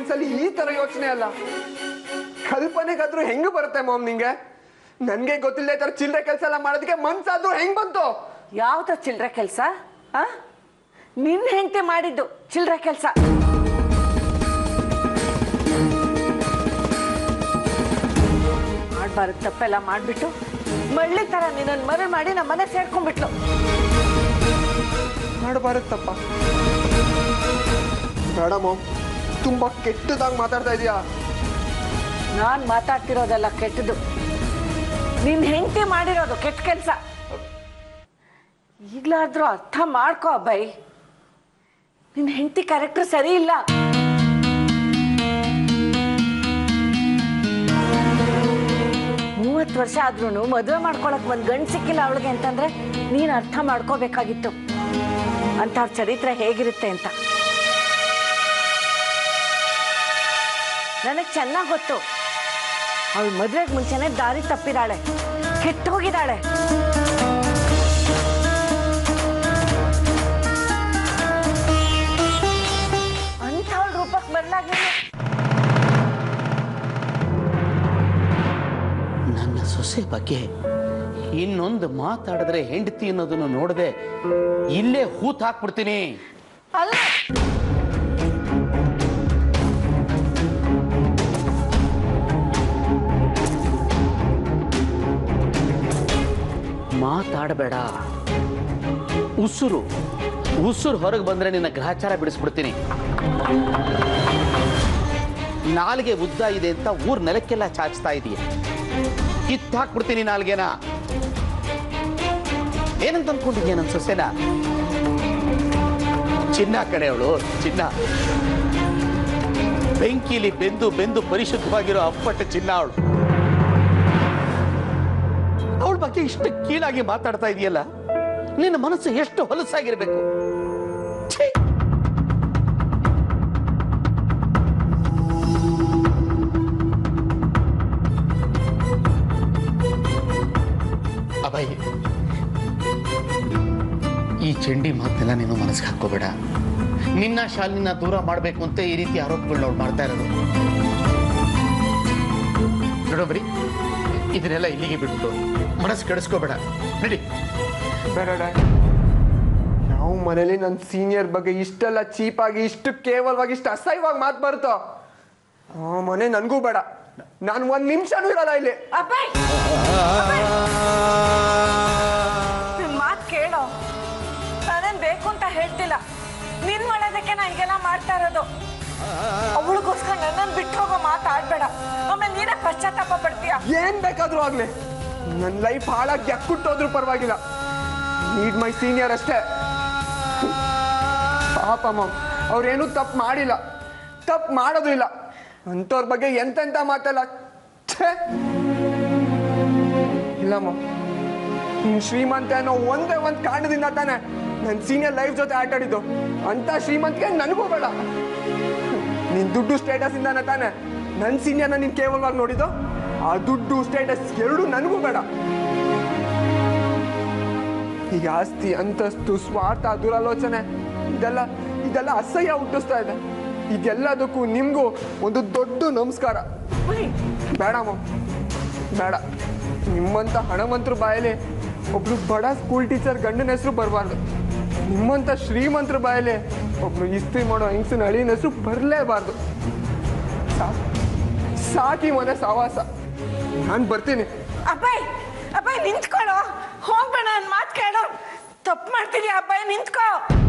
ವಯಸ್ಸಲ್ಲಿ ಈ ತರ ಯೋಚನೆ ಅಲ್ಲ ಕಲ್ಪನೆಗಾದ್ರೂ ಹೆಂಗ್ ಬರುತ್ತೆ ಮಾಮ್ ನಿಂಗೆ ನನ್ಗೆ ಗೊತ್ತಿಲ್ಲದೆ ಈ ತರ ಚಿಲ್ಲರೆ ಕೆಲಸ ಎಲ್ಲ ಮಾಡೋದಕ್ಕೆ ಮನ್ಸಾದ್ರೂ ಹೆಂಗ್ ಬಂತು ಯಾವ್ದು ಚಿಲ್ರೆ ಕೆಲಸ ಆ ನಿನ್ನ ಹೆಂಡತಿ ಮಾಡಿದ್ದು ಚಿಲ್ರೆ ಕೆಲಸ ಮಾಡ್ಬಾರ್ದು ತಪ್ಪೆಲ್ಲ ಮಾಡ್ಬಿಟ್ಟು ಮಳ್ಳಿ ತರ ನಿನ್ನನ್ನು ಮರೆ ಮಾಡಿ ನಮ್ಮ ಮನೆ ಸೇರ್ಕೊಂಡ್ಬಿಟ್ಲು ಮಾಡಬಾರದು ತಪ್ಪ ಬೇಡ ಮಾಮ್ ತುಂಬಾ ಕೆಟ್ಟದಾಗಿ ಮಾತಾಡ್ತಾ ಇದೀಯಾ ನಾನ್ ಮಾತಾಡ್ತಿರೋದೆಲ್ಲ ಕೆಟ್ಟದು ನಿನ್ ಹೆಂಡತಿ ಮಾಡಿರೋದು ಕೆಟ್ಟ ಕೆಲಸ ಈಗ್ಲಾದ್ರೂ ಅರ್ಥ ಮಾಡ್ಕೋ ಅಬ್ಬಾಯಿ ನಿನ್ ಹೆಂಡತಿ ಕ್ಯಾರೆಕ್ಟರ್ ಸರಿ ಇಲ್ಲ ಮೂವತ್ತು ವರ್ಷ ಆದ್ರೂ ಮದುವೆ ಮಾಡ್ಕೊಳಕ್ ಒಂದ್ ಗಂಡು ಸಿಕ್ಕಿಲ್ಲ ಅವಳಿಗೆ ಅಂತಂದ್ರೆ ನೀನ್ ಅರ್ಥ ಮಾಡ್ಕೋಬೇಕಾಗಿತ್ತು ಅಂಥವ್ರ ಚರಿತ್ರೆ ಹೇಗಿರುತ್ತೆ ಅಂತ ನನಗೆ ಚೆನ್ನಾಗಿ ಗೊತ್ತು ಅವಳು ಮದುವೆಗೆ ಮುಂಚೆನೆ ದಾರಿ ತಪ್ಪಿದಾಳೆ ಕೆಟ್ಟು ಹೋಗಿದ್ದಾಳೆ ಅಂಥವಳ ರೂಪಕ್ಕೆ ಬದಲಾಗಿ ನನ್ನ ಸೊಸೆ ಬಗ್ಗೆ ಇನ್ನೊಂದು ಮಾತಾಡಿದ್ರೆ ಹೆಂಡತಿ ಅನ್ನೋದನ್ನು ನೋಡದೆ ಇಲ್ಲೇ ಹೂತ್ ಹಾಕ್ಬಿಡ್ತೀನಿ ಅಲ್ಲ ಮಾತಾಡಬೇಡ ಉಸುರು ಉಸುರು ಹೊರಗೆ ಬಂದ್ರೆ ನಿನ್ನ ಗ್ರಹಚಾರ ಬಿಡಿಸ್ಬಿಡ್ತೀನಿ ನಾಲ್ಗೆ ಉದ್ದ ಇದೆ ಅಂತ ಊರ್ ನೆಲಕ್ಕೆಲ್ಲ ಚಾಚ್ತಾ ಇದೀಯ ಕಿತ್ತು ಹಾಕ್ಬಿಡ್ತೀನಿ ನಾಲ್ಗೆನ ಏನಂತ ಅನ್ಕೊಂಡಿದ್ಯಾ ನನ್ನ ಸೊಸೆನ ಚಿನ್ನ ಕಡೆ ಅವಳು ಚಿನ್ನ ಬೆಂಕಿಲಿ ಬೆಂದು ಬೆಂದು ಪರಿಶುದ್ಧವಾಗಿರೋ ಅಪ್ಪಟ ಚಿನ್ನ ಅವಳು ಅವಳ ಬಗ್ಗೆ ಇಷ್ಟು ಕೀಳಾಗಿ ಮಾತಾಡ್ತಾ ಇದೆಯಲ್ಲ ನಿನ್ನ ಮನಸ್ಸು ಎಷ್ಟು ಹೊಲಸಾಗಿರ್ಬೇಕು ಛೀ! ಅಭಯ್ ಈ ಚಂಡಿ ಮಾತನ್ನೆಲ್ಲ ನೀನು ಮನಸ್ಸಿಗೆ ಹಾಕೋಬೇಡ ನಿನ್ನ ಶಾಲಿನ ದೂರ ಮಾಡಬೇಕು ಅಂತ ಈ ರೀತಿ ಆರೋಪಗಳನ್ನ ಅವ್ಳು ಮಾಡ್ತಾ ಇರೋದು ನೋಡೋಬ್ರಿ ಇದನ್ನೆಲ್ಲ ಇಲ್ಲಿಗೆ ಬಿಟ್ಬಿಟ್ಟು ಮನಸ್ಸು ಕೆಡಿಸ್ಕೋಬೇಡ ನಡಿ ಬೇಡ ಡ್ಯಾಡ್. ಯಾವ ಮನೇಲಿ ನನ್ನ ಸೀನಿಯರ್ ಬಗ್ಗೆ ಇಷ್ಟೆಲ್ಲ ಚೀಪಾಗಿ ಇಷ್ಟು ಕೇವಲವಾಗಿ ಇಷ್ಟು ಅಸಹ್ಯವಾಗಿ ಮಾತು ಬರುತ್ತೋ ಆ ಮನೆ ನನಗೂ ಬೇಡ ನಾನು ಒಂದ್ ನಿಮಿಷನೂ ಇರಲ್ಲ ಇಲ್ಲಿ ಅಬ್ಬಾಯ್ ನಿನ್ ಮಾತು ಕೇಳೋ ನಾನೇನ್ ಬೇಕು ಅಂತ ಹೇಳ್ತಿಲ್ಲ ನಿನ್ ಮಾಡೋದಕ್ಕೆ ನಾ ಹೀಗೆಲ್ಲ ಮಾಡ್ತಾ ಇರೋದು ಅವಳಿಗೋಸ್ಕರ ನನ್ನನ್ನು ಬಿಟ್ಟು ಹೋಗೋ ಮಾತಾಡ್ಬೇಡ ಆಮೇಲೆ ನೀನೇ ಪಶ್ಚಾತ್ತಾಪ ಪಡ್ತೀಯ ಏನ್ ಬೇಕಾದ್ರೂ ಆಗ್ಲಿ ನನ್ನ ಲೈಫ್ ಹಾಳಾಗಿ ಎಕ್ಕುಟ್ಟೋದ್ರೂ ಪರವಾಗಿಲ್ಲ ನೀಡ್ ಮೈ ಸೀನಿಯರ್ ಅಷ್ಟೇ ಪಾಪ ಮಾಮ್ ಅವ್ರೇನು ತಪ್ಪು ಮಾಡಿಲ್ಲ ತಪ್ಪು ಮಾಡೋದು ಇಲ್ಲ ಅಂಥವ್ರ ಬಗ್ಗೆ ಎಂತೆಂತ ಮಾತಲ್ಲ ಛೇ ಇಲ್ಲ ಮಾಮ್ ನೀನ್ ಶ್ರೀಮಂತ ಅನ್ನೋ ಒಂದೇ ಒಂದು ಕಾರಣದಿಂದ ತಾನೆ ನನ್ನ ಸೀನಿಯರ್ ಲೈಫ್ ಜೊತೆ ಆಟ ಆಡಿದ್ದು ಅಂತ ಶ್ರೀಮಂತಿಗೆ ನನಗೂ ಬೇಡ ನಿನ್ ದುಡ್ಡು ಸ್ಟೇಟಸ್ ಇಂದಾನೆ ತಾನೆ ನನ್ನ ಸೀನಿಯರ್ನ ನೀನ್ ಕೇವಲವಾಗಿ ನೋಡಿದ್ದು ಆ ದುಡ್ಡು ಸ್ಟೇಟಸ್ ಎರಡು ನನಗೂ ಬೇಡ ಈಗ ಆಸ್ತಿ ಅಂತಸ್ತು ಸ್ವಾರ್ಥ ದುರಾಲೋಚನೆ ಇದೆಲ್ಲ ಇದೆಲ್ಲ ಅಸಹ್ಯ ಹುಟ್ಟಿಸ್ತಾ ಇದೆ ಇದೆಲ್ಲದಕ್ಕೂ ನಿಮ್ಗೂ ಒಂದು ದೊಡ್ಡ ನಮಸ್ಕಾರ ಬೇಡ ಮಾಮ್ ಬೇಡ ನಿಮ್ಮಂತ ಹಣವಂತರ ಬಾಯಲ್ಲಿ ಒಬ್ರು ಬಡ ಸ್ಕೂಲ್ ಟೀಚರ್ ಗಂಡನ ಹೆಸರು ಬರಬಾರ್ದು ನಿಮ್ಮಂತ ಶ್ರೀಮಂತರ ಬಾಯಲ್ಲಿ ಒಬ್ರು ಇಸ್ತ್ರಿ ಮಾಡೋ ಹೆಂಗಸಿನ ಅಳಿನ ಹೆಸರು ಬರಲೇಬಾರ್ದು ಸಾಕು ಸಾಕಿ ಮನೆ ಸವಾಸ ನಾನು ಬರ್ತೀನಿ ಅಬ್ಬಾಯ್ ಅಬ್ಬಾಯ್ ನಿಂತ್ಕೊಳ್ಳೋ ಹೋಗ್ಬೇಡ ನನ್ನ ಮಾತು ಕೇಳೋ ತಪ್ಪು ಮಾಡ್ತೀನಿ ಅಬ್ಬಾಯ್ ನಿಂತ್ಕೋ